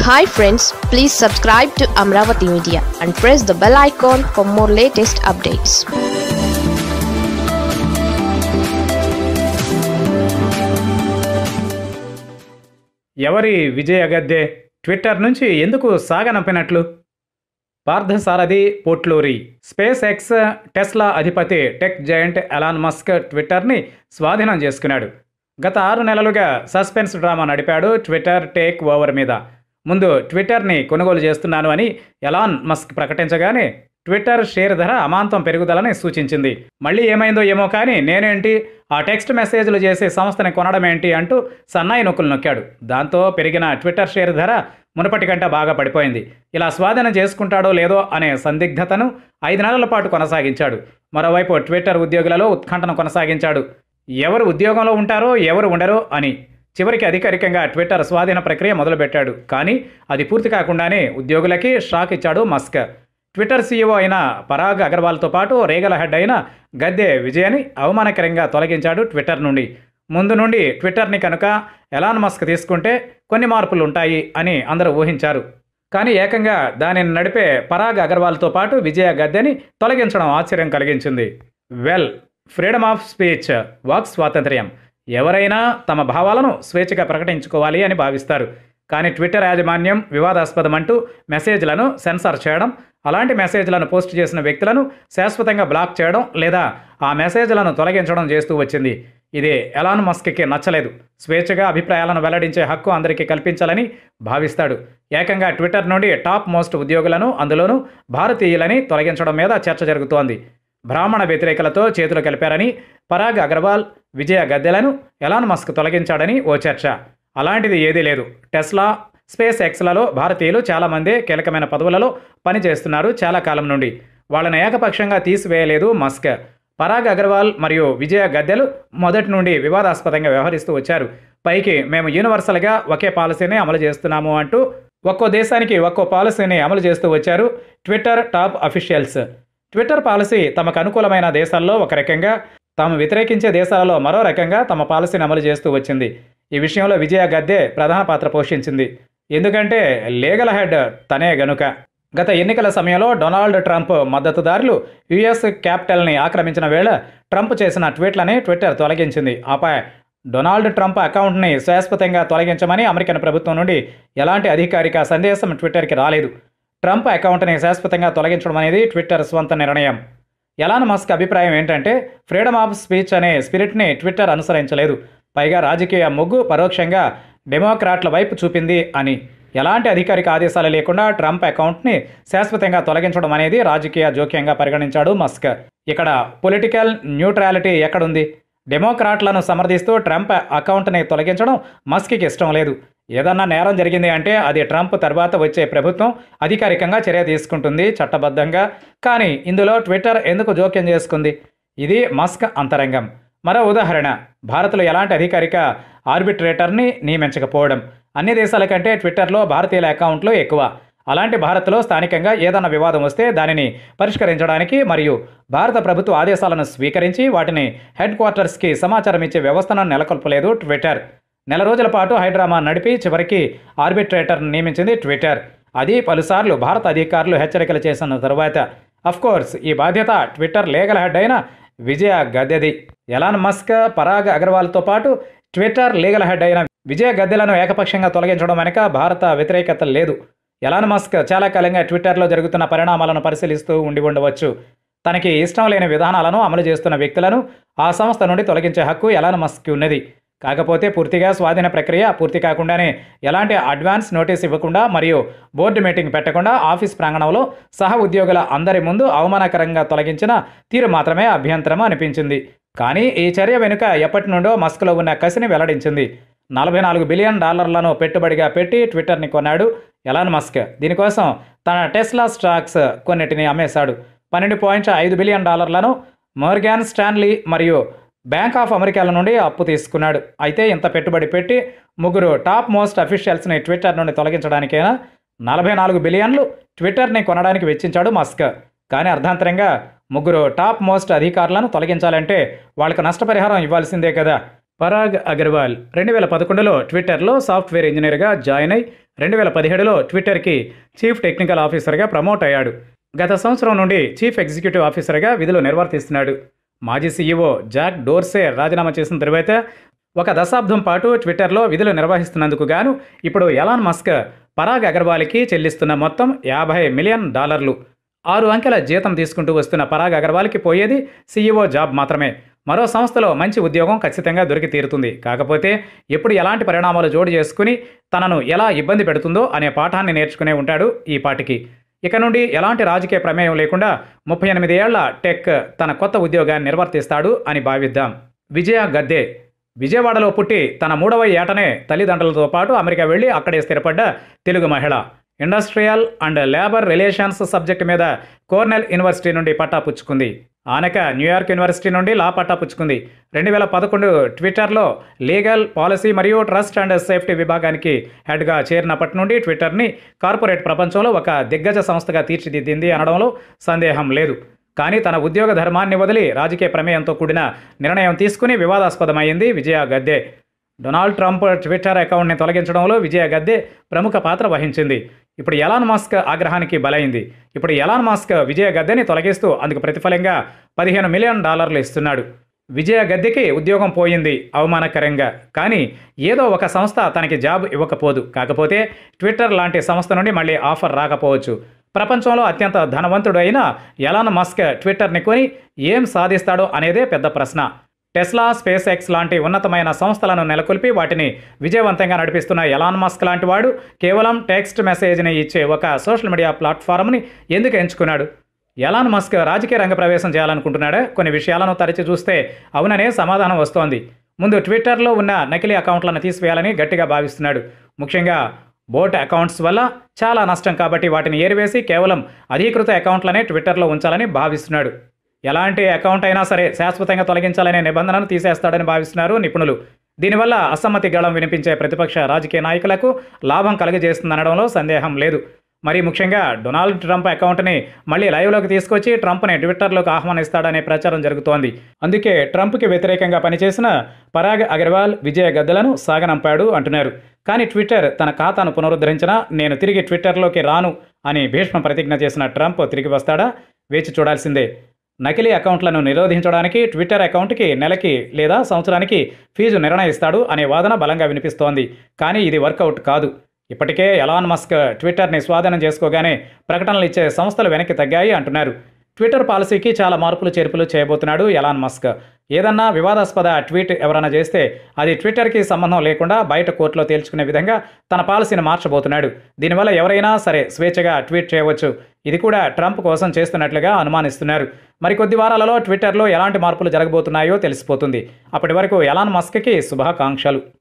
hi friends please subscribe to Amaravati media and press the bell icon for more latest updates ఎవరి Vijaya Gadde Twitter నుంచి ఎందుకు సాగనంపినట్లు Parthasarathi Potluri SpaceX Tesla అధిపతి tech giant Elon Musk ట్విట్టర్ని స్వాధీనం చేసుకున్నాడు గత ఆరు నెలలుగా సస్పెన్స్ డ్రామా నడిపాడు ట్విట్టర్ టేక్ ఓవర్ మీద ముందు ట్విట్టర్ని కొనుగోలు చేస్తున్నాను అని ఎలాన్ మస్క్ ప్రకటించగానే ట్విట్టర్ షేర్ ధర అమాంతం పెరుగుదలని సూచించింది మళ్ళీ ఏమైందో ఏమో కానీ నేనేంటి ఆ టెక్స్ట్ మెసేజ్లు చేసే సంస్థని కొనడం ఏంటి అంటూ సన్నాయి నొక్కులు నొక్కాడు దాంతో పెరిగిన ట్విట్టర్ షేర్ ధర మునుపటి కంటే బాగా పడిపోయింది ఇలా స్వాధీనం చేసుకుంటాడో లేదో అనే సందిగ్ధతను ఐదు నెలల పాటు కొనసాగించాడు మరోవైపు ట్విట్టర్ ఉద్యోగులలో ఉత్కంఠను కొనసాగించాడు ఎవరు ఉద్యోగంలో ఉంటారో ఎవరు ఉండరో అని చివరికి అధికారికంగా ట్విట్టర్ స్వాధీన ప్రక్రియ మొదలుపెట్టాడు కానీ అది పూర్తి కాకుండానే ఉద్యోగులకి షాక్ ఇచ్చాడు మస్క్ ట్విట్టర్ సీఈఓ అయిన పరాగ్ అగర్వాల్తో పాటు రేగల హెడ్ అయిన గద్దె విజయని అవమానకరంగా తొలగించాడు ట్విట్టర్ నుండి ముందు నుండి ట్విట్టర్ని కనుక ఎలాన్ మస్క్ తీసుకుంటే కొన్ని మార్పులు ఉంటాయి అని అందరూ ఊహించారు కానీ ఏకంగా దానిని నడిపే పరాగ్ అగర్వాల్తో పాటు విజయ గద్దెని తొలగించడం ఆశ్చర్యం కలిగించింది వెల్ ఫ్రీడమ్ ఆఫ్ స్పీచ్ వాక్ స్వాతంత్ర్యం ఎవరైనా తమ భావాలను స్వేచ్ఛగా ప్రకటించుకోవాలి అని భావిస్తారు కానీ ట్విట్టర్ యాజమాన్యం వివాదాస్పదమంటూ మెసేజ్లను సెన్సార్ చేయడం అలాంటి మెసేజ్లను పోస్ట్ చేసిన వ్యక్తులను శాశ్వతంగా బ్లాక్ చేయడం లేదా ఆ మెసేజ్లను తొలగించడం చేస్తూ వచ్చింది ఇది ఎలాన్ మస్క్కి నచ్చలేదు స్వేచ్ఛగా అభిప్రాయాలను వెల్లడించే హక్కు అందరికీ కల్పించాలని భావిస్తాడు ఏకంగా ట్విట్టర్ నుండి టాప్ మోస్ట్ ఉద్యోగులను అందులోనూ భారతీయులని తొలగించడం మీద చర్చ జరుగుతోంది బ్రాహ్మణ వ్యతిరేకలతో చేతులు కలిపారని పరాగ్ అగర్వాల్ విజయ గద్దెలను ఎలాన్ మస్క్ తొలగించాడని ఓ చర్చ అలాంటిది ఏదీ లేదు టెస్లా స్పేస్ ఎక్స్లలో భారతీయులు చాలామంది కీలకమైన పదవులలో పనిచేస్తున్నారు చాలా కాలం నుండి వాళ్ళని ఏకపక్షంగా తీసివేయలేదు మస్క్ పరాగ్ అగర్వాల్ మరియు విజయ గద్దెలు మొదటి నుండి వివాదాస్పదంగా వ్యవహరిస్తూ వచ్చారు పైకి మేము యూనివర్సల్గా ఒకే పాలసీని అమలు చేస్తున్నాము అంటూ ఒక్కో దేశానికి ఒక్కో పాలసీని అమలు చేస్తూ వచ్చారు Twitter top officials Twitter policy తమకు అనుకూలమైన దేశాల్లో ఒక రకంగా తాము వ్యతిరేకించే దేశాలలో మరో రకంగా తమ పాలసీని అమలు చేస్తూ వచ్చింది ఈ విషయంలో విజయ గద్దె ప్రధాన పాత్ర పోషించింది ఎందుకంటే లీగల్ హెడ్ తనే గనుక గత ఎన్నికల సమయంలో డొనాల్డ్ ట్రంప్ మద్దతుదారులు యుఎస్ క్యాపిటల్ని ఆక్రమించిన వేళ ట్రంప్ చేసిన ట్వీట్లని ట్విట్టర్ తొలగించింది ఆపై డొనాల్డ్ ట్రంప్ అకౌంట్ని శాశ్వతంగా తొలగించమని అమెరికన్ ప్రభుత్వం నుండి ఎలాంటి అధికారిక సందేశం ట్విట్టర్కి రాలేదు ట్రంప్ అకౌంట్ని శాశ్వతంగా తొలగించడం అనేది ట్విట్టర్ స్వంత నిర్ణయం ఎలాన్ మస్క్ అభిప్రాయం ఏంటంటే ఫ్రీడమ్ ఆఫ్ స్పీచ్ అనే స్పిరిట్ని ట్విట్టర్ అనుసరించలేదు పైగా రాజకీయ మొగ్గు పరోక్షంగా డెమోక్రాట్ల వైపు చూపింది అని ఎలాంటి అధికారిక ఆదేశాలు లేకుండా ట్రంప్ అకౌంట్ని శాశ్వతంగా తొలగించడం అనేది రాజకీయ జోక్యంగా పరిగణించాడు మస్క్ ఇక్కడ పొలిటికల్ న్యూట్రాలిటీ ఎక్కడుంది డెమోక్రాట్లను సమర్థిస్తూ ట్రంప్ అకౌంట్ని తొలగించడం మస్క్కి ఇష్టం లేదు ఏదన్నా నేరం జరిగింది అంటే అది ట్రంప్ తర్వాత వచ్చే ప్రభుత్వం అధికారికంగా చర్య తీసుకుంటుంది చట్టబద్ధంగా కానీ ఇందులో ట్విట్టర్ ఎందుకు జోక్యం చేసుకుంది ఇది మస్క్ అంతరంగం మరో ఉదాహరణ భారత్లో ఎలాంటి అధికారిక ఆర్బిట్రేటర్ని నియమించకపోవడం అన్ని దేశాల కంటే ట్విట్టర్లో భారతీయుల అకౌంట్లు ఎక్కువ అలాంటి భారత్లో స్థానికంగా ఏదన్నా వివాదం వస్తే దానిని పరిష్కరించడానికి మరియు భారత ప్రభుత్వ ఆదేశాలను స్వీకరించి వాటిని హెడ్ క్వార్టర్స్కి సమాచారం ఇచ్చే వ్యవస్థను నెలకొల్పలేదు ట్విట్టర్ నెల రోజుల పాటు హైడ్రామా నడిపి చివరికి ఆర్బిట్రేటర్ నియమించింది ట్విట్టర్ అది పలుసార్లు భారత అధికారులు హెచ్చరికలు చేసిన తరువాత కోర్స్ ఈ బాధ్యత ట్విట్టర్ లీగల్ హెడ్ అయిన విజయ గద్దెది ఎలాన్ మస్క్ పరాగ్ అగర్వాల్తో పాటు ట్విట్టర్ లీగల్ హెడ్ అయిన విజయ గద్దెలను ఏకపక్షంగా తొలగించడం వెనుక భారత వ్యతిరేకత లేదు ఎలాన్ మస్క్ చాలా కాలంగా ట్విట్టర్లో జరుగుతున్న పరిణామాలను పరిశీలిస్తూ ఉండి ఉండవచ్చు తనకి ఇష్టం లేని విధానాలను అమలు చేస్తున్న వ్యక్తులను ఆ సంస్థ నుండి తొలగించే హక్కు ఎలాన్ మస్క్కి ఉన్నది కాకపోతే పూర్తిగా స్వాధీన ప్రక్రియ పూర్తి కాకుండానే ఎలాంటి అడ్వాన్స్ నోటీస్ ఇవ్వకుండా మరియు బోర్డు మీటింగ్ పెట్టకుండా ఆఫీస్ ప్రాంగణంలో సహ ఉద్యోగుల అందరి ముందు అవమానకరంగా తొలగించిన తీరు మాత్రమే అభ్యంతరం అనిపించింది కానీ ఈ చర్య వెనుక ఎప్పటి నుండో మస్క్లో ఉన్న కసిని వెల్లడించింది నలభై నాలుగు బిలియన్ డాలర్లను పెట్టుబడిగా పెట్టి ట్విట్టర్ని కొన్నాడు ఎలాన్ మస్క్ దీనికోసం తన టెస్లా స్టాక్స్ కొన్నిటిని అమ్మేశాడు పన్నెండు పాయింట్ ఐదు బిలియన్ డాలర్లను మోర్గాన్ స్టాన్లీ మరియు బ్యాంక్ ఆఫ్ అమెరికాల నుండి అప్పు తీసుకున్నాడు అయితే ఇంత పెట్టుబడి పెట్టి ముగ్గురు టాప్ మోస్ట్ అఫీషియల్స్ని ట్విట్టర్ నుండి తొలగించడానికైనా నలభై నాలుగు బిలియన్లు ట్విట్టర్ని కొనడానికి వెచ్చించాడు మస్క్ కానీ అర్ధాంతరంగా ముగ్గురు టాప్ మోస్ట్ అధికారులను తొలగించాలంటే వాళ్ళకు నష్టపరిహారం ఇవ్వాల్సిందే కదా పరాగ్ అగర్వాల్ రెండు వేల పదకొండులో ట్విట్టర్లో సాఫ్ట్వేర్ ఇంజనీర్గా జాయిన్ అయి రెండు వేల పదిహేడులో ట్విట్టర్కి చీఫ్ టెక్నికల్ ఆఫీసర్గా ప్రమోట్ అయ్యాడు గత సంవత్సరం నుండి చీఫ్ ఎగ్జిక్యూటివ్ ఆఫీసర్గా విధులు నిర్వర్తిస్తున్నాడు మాజీ సీఈఓ జాక్ డోర్సే రాజీనామా చేసిన తరువాత ఒక దశాబ్దం పాటు ట్విట్టర్లో విధులు నిర్వహిస్తున్నందుకు గాను ఇప్పుడు ఎలాన్ మస్క్ పరాగ్ అగర్వాల్కి చెల్లిస్తున్న మొత్తం యాభై మిలియన్ డాలర్లు ఆరు అంకెల జీతం తీసుకుంటూ వస్తున్న పరాగ్ అగర్వాల్కి పోయేది సీఈఓ జాబ్ మాత్రమే మరో సంస్థలో మంచి ఉద్యోగం ఖచ్చితంగా దొరికి తీరుతుంది కాకపోతే ఎప్పుడు ఎలాంటి పరిణామాలు జోడు చేసుకుని తనను ఎలా ఇబ్బంది పెడుతుందో అనే పాఠాన్ని నేర్చుకునే ఉంటాడు ఈ పాటికి ఇక నుండి ఎలాంటి రాజకీయ ప్రమేయం లేకుండా ముప్పై ఎనిమిది ఏళ్ల టెక్ తన కొత్త ఉద్యోగాన్ని నిర్వర్తిస్తాడు అని భావిద్దాం విజయ గద్దే విజయవాడలో పుట్టి తన మూడవ ఏటనే తల్లిదండ్రులతో పాటు అమెరికా వెళ్ళి అక్కడే స్థిరపడ్డ తెలుగు మహిళ industrial and labour relations subject మీద కోర్నెల్ యూనివర్సిటీ నుండి పట్టా పుచ్చుకుంది ఆనక న్యూయార్క్ యూనివర్సిటీ నుండి లా పట్టా పుచ్చుకుంది రెండు వేల పదకొండు ట్విట్టర్లో లీగల్ పాలసీ మరియు ట్రస్ట్ అండ్ సేఫ్టీ విభాగానికి హెడ్గా చేరినప్పటి నుండి ట్విట్టర్ని కార్పొరేట్ ప్రపంచంలో ఒక దిగ్గజ సంస్థగా తీర్చిదిద్దింది అనడంలో సందేహం లేదు కానీ తన ఉద్యోగ ధర్మాన్ని వదిలి రాజకీయ ప్రమేయంతో కూడిన నిర్ణయం తీసుకుని వివాదాస్పదమైంది Vijaya Gadde Donald Trump Twitter అకౌంట్ని తొలగించడంలో విజయ గద్దే ప్రముఖ పాత్ర వహించింది ఇప్పుడు ఎలాన్ మాస్క్ ఆగ్రహానికి బలైంది ఇప్పుడు ఎలాన్ మాస్క్ విజయ గద్దెని తొలగిస్తూ అందుకు ప్రతిఫలంగా పదిహేను మిలియన్ డాలర్లు ఇస్తున్నాడు విజయ గద్దెకి ఉద్యోగం పోయింది అవమానకరంగా కానీ ఏదో ఒక సంస్థ తనకి జాబ్ ఇవ్వకపోదు కాకపోతే ట్విట్టర్ లాంటి సంస్థ నుండి మళ్ళీ ఆఫర్ రాకపోవచ్చు ప్రపంచంలో అత్యంత ధనవంతుడు అయిన ఎలాన్ మస్క్ ట్విట్టర్ని కొని ఏం సాధిస్తాడో అనేదే పెద్ద ప్రశ్న టెస్లా స్పేస్ ఎక్స్ లాంటి ఉన్నతమైన సంస్థలను నెలకొల్పి వాటిని విజయవంతంగా నడిపిస్తున్న ఎలాన్ మస్క్ లాంటి వాడు కేవలం టెక్స్ట్ మెసేజ్ని ఇచ్చే ఒక సోషల్ మీడియా ప్లాట్ఫామ్ని ఎందుకు ఎంచుకున్నాడు ఎలాన్ మస్క్ రాజకీయ రంగ ప్రవేశం చేయాలనుకుంటున్నాడా కొన్ని విషయాలను తరచి చూస్తే అవుననే సమాధానం వస్తోంది ముందు ట్విట్టర్లో ఉన్న నకిలీ అకౌంట్లను తీసివేయాలని గట్టిగా భావిస్తున్నాడు ముఖ్యంగా బోట్ అకౌంట్స్ వల్ల చాలా నష్టం కాబట్టి వాటిని ఏరివేసి కేవలం అధీకృత అకౌంట్లనే ట్విట్టర్లో ఉంచాలని భావిస్తున్నాడు ఎలాంటి అకౌంట్ అయినా సరే శాశ్వతంగా తొలగించాలనే నిబంధనను తీసేస్తాడని భావిస్తున్నారు నిపుణులు దీనివల్ల అసమ్మతి గళం వినిపించే ప్రతిపక్ష రాజకీయ నాయకులకు లాభం కలుగజేస్తుందనడంలో సందేహం లేదు మరి ముఖ్యంగా డొనాల్డ్ ట్రంప్ అకౌంట్ని మళ్ళీ లైవ్లోకి తీసుకొచ్చి ట్రంప్ని ట్విట్టర్లోకి ఆహ్వానిస్తాడనే ప్రచారం జరుగుతోంది అందుకే ట్రంప్కి వ్యతిరేకంగా పనిచేసిన పరాగ్ అగర్వాల్ విజయ గద్దలను సాగనంపాడు అంటున్నారు కానీ ట్విట్టర్ తన ఖాతాను పునరుద్ధరించినా నేను తిరిగి ట్విట్టర్లోకి రాను అని భీష్మ ప్రతిజ్ఞ చేసిన ట్రంప్ తిరిగి వస్తాడా వేచి చూడాల్సిందే నకిలీ అకౌంట్లను నిరోధించడానికి ట్విట్టర్ అకౌంట్కి నెలకి లేదా సంవత్సరానికి ఫీజు నిర్ణయిస్తాడు అనే వాదన బలంగా వినిపిస్తోంది కానీ ఇది వర్కౌట్ కాదు ఇప్పటికే ఎలాన్ మస్క్ ట్విట్టర్ని స్వాధీనం చేసుకోగానే ప్రకటనలు ఇచ్చే సంస్థలు వెనక్కి తగ్గాయి అంటున్నారు ట్విట్టర్ పాలసీకి చాలా మార్పులు చేర్పులు చేయబోతున్నాడు ఎలాన్ మస్క్ ఏదన్నా వివాదాస్పద ట్వీట్ ఎవరైనా చేస్తే అది ట్విట్టర్కి సంబంధం లేకుండా బయట కోర్టులో తేల్చుకునే విధంగా తన పాలసీని మార్చబోతున్నాడు దీనివల్ల ఎవరైనా సరే స్వేచ్ఛగా ట్వీట్ చేయవచ్చు ఇది కూడా ట్రంప్ కోసం చేస్తున్నట్లుగా అనుమానిస్తున్నారు మరికొద్ది వారాలలో ట్విట్టర్లో ఎలాంటి మార్పులు జరగబోతున్నాయో తెలిసిపోతుంది అప్పటి వరకు ఎలాన్ మస్క్కి శుభాకాంక్షలు